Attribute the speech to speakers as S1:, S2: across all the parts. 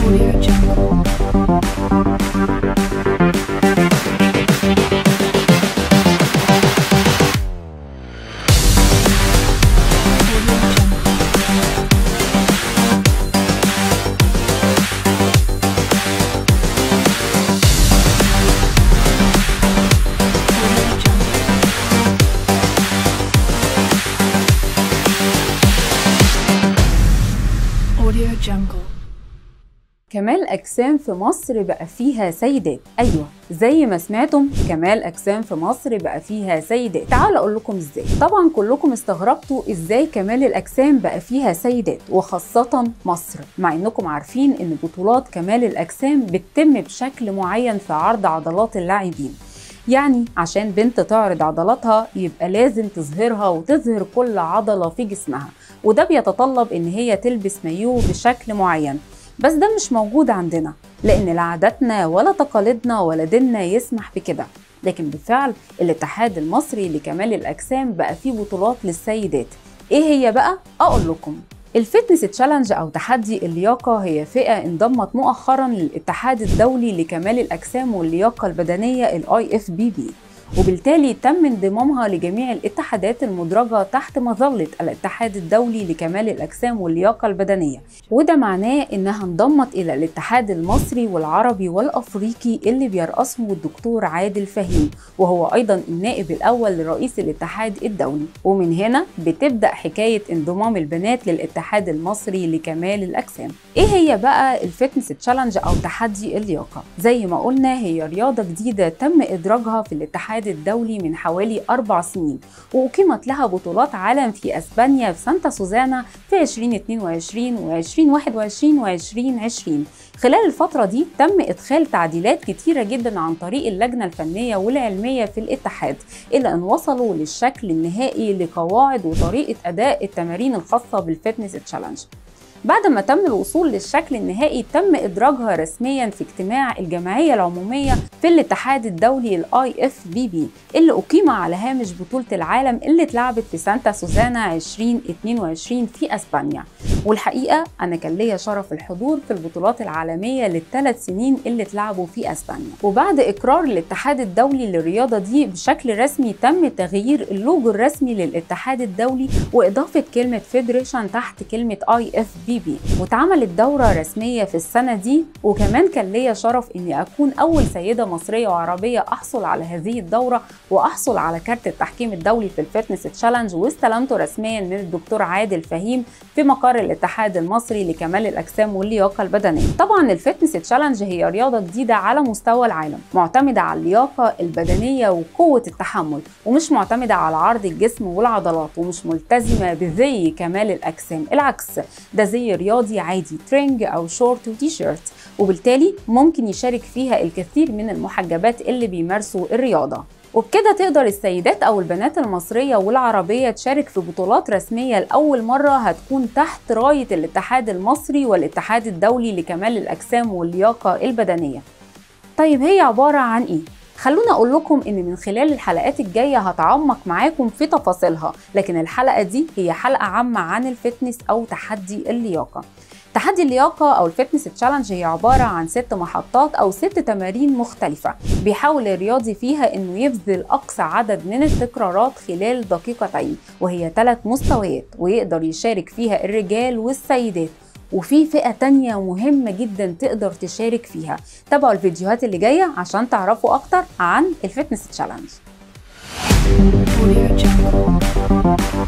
S1: Audio Jungle. Audio Jungle. Audio Jungle. Audio Jungle.
S2: كمال أجسام في مصر بقى فيها سيدات أيوة زي ما سمعتم كمال أجسام في مصر بقى فيها سيدات تعالوا أقول لكم إزاي طبعا كلكم استغربتوا إزاي كمال الأجسام بقى فيها سيدات وخاصة مصر مع إنكم عارفين إن بطولات كمال الأجسام بتتم بشكل معين في عرض عضلات اللاعبين يعني عشان بنت تعرض عضلاتها يبقى لازم تظهرها وتظهر كل عضلة في جسمها وده بيتطلب إن هي تلبس مايو بشكل معين بس ده مش موجود عندنا لأن لا عاداتنا ولا تقاليدنا ولا ديننا يسمح بكده لكن بالفعل الاتحاد المصري لكمال الأجسام بقى فيه بطولات للسيدات إيه هي بقى؟ أقول لكم الفتنس تشالنج أو تحدي اللياقة هي فئة انضمت مؤخرا للاتحاد الدولي لكمال الأجسام واللياقة البدنية ال IFBB وبالتالي تم انضمامها لجميع الاتحادات المدرجة تحت مظلة الاتحاد الدولي لكمال الأجسام واللياقة البدنية وده معناه إنها انضمت إلى الاتحاد المصري والعربي والأفريقي اللي بيرأسه الدكتور عادل فهيم وهو أيضا النائب الأول لرئيس الاتحاد الدولي ومن هنا بتبدأ حكاية انضمام البنات للاتحاد المصري لكمال الأجسام إيه هي بقى الفتنس تشالنج أو تحدي اللياقة؟ زي ما قلنا هي رياضة جديدة تم إدراجها في الاتحاد الدولي من حوالي أربع سنين وأقيمت لها بطولات عالم في أسبانيا في سانتا سوزانا في 2022 و 2021 و 2020 خلال الفترة دي تم إدخال تعديلات كتيرة جدا عن طريق اللجنة الفنية والعلمية في الاتحاد إلى أن وصلوا للشكل النهائي لقواعد وطريقة أداء التمارين الخاصة بالفتنس تشالنج بعد ما تم الوصول للشكل النهائي تم إدراجها رسميا في اجتماع الجمعية العمومية في الاتحاد الدولي ال IFBB اللي أقيم على هامش بطولة العالم اللي اتلعبت في سانتا سوزانا 2022 في أسبانيا والحقيقة أنا كان ليا شرف الحضور في البطولات العالمية للثلاث سنين اللي اتلعبوا في أسبانيا وبعد إقرار الاتحاد الدولي للرياضة دي بشكل رسمي تم تغيير اللوجو الرسمي للاتحاد الدولي وإضافة كلمة فيدريشن تحت كلمة IFBB واتعملت دورة رسمية في السنة دي وكمان كان ليا شرف إني أكون أول سيدة مصرية وعربية أحصل على هذه الدورة وأحصل على كارت التحكيم الدولي في الفتنس تشالنج واستلمته رسميا من الدكتور عادل فهيم في مقر الاتحاد المصري لكمال الأجسام واللياقة البدنية طبعا الفتنس تشالنج هي رياضة جديدة على مستوى العالم معتمدة على اللياقة البدنية وقوة التحمل ومش معتمدة على عرض الجسم والعضلات ومش ملتزمة بزي كمال الأجسام العكس ده زي رياضي عادي ترنج أو شورت وتي شيرت وبالتالي ممكن يشارك فيها الكثير من المحجبات اللي بيمارسوا الرياضة وبكده تقدر السيدات أو البنات المصرية والعربية تشارك في بطولات رسمية لأول مرة هتكون تحت راية الاتحاد المصري والاتحاد الدولي لكمال الأجسام واللياقة البدنية طيب هي عبارة عن إيه؟ خلونا أقول لكم إن من خلال الحلقات الجاية هتعمق معاكم في تفاصيلها لكن الحلقة دي هي حلقة عامة عن الفتنس أو تحدي اللياقة تحدي اللياقة أو الفتنس تشالنج هي عبارة عن ست محطات أو ست تمارين مختلفة بيحاول الرياضي فيها إنه يبذل أقصى عدد من التكرارات خلال دقيقتين وهي ثلاث مستويات ويقدر يشارك فيها الرجال والسيدات وفي فئة تانية مهمة جدا تقدر تشارك فيها تابعوا الفيديوهات اللي جاية عشان تعرفوا أكتر عن الفتنس تشالنج
S1: Audio Jungle.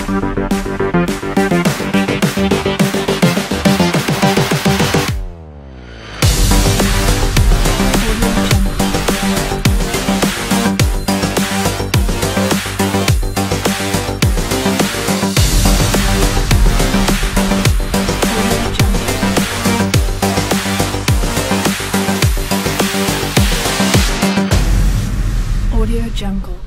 S1: Audio Jungle. Audio Jungle. Audio Jungle.